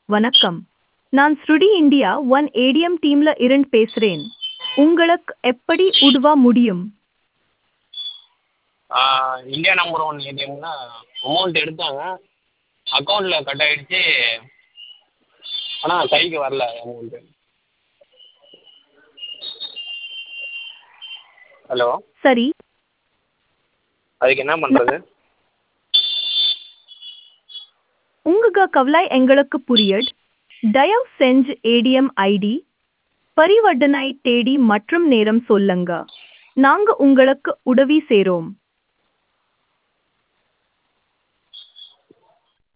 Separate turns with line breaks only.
வணக்கம் நான் ஸ்ருடி இந்தியா ஒன் ஏடிஎம் டீம்ல இருந்து பேசுறேன் உங்களுக்கு எப்படி உதவ முடியும்
இந்தியா நம்பர் ஒன் ஏடிஎம்ல அமௌண்ட் எடுத்தாங்க அக்கௌண்ட்டில் கட் ஆகிடுச்சி ஆனால் கைக்கு வரல அமௌண்ட்டு ஹலோ
சரி
அதுக்கு என்ன பண்ணுறது
உங்க கவலை எங்களுக்கு புரியுது தயவு செஞ்சு ஏடிஎம் ஐடி பரிவர்த்தனை தேதி மற்றும் நேரம் சொல்லுங்க நாங்க உங்களுக்கு உதவி செய்றோம்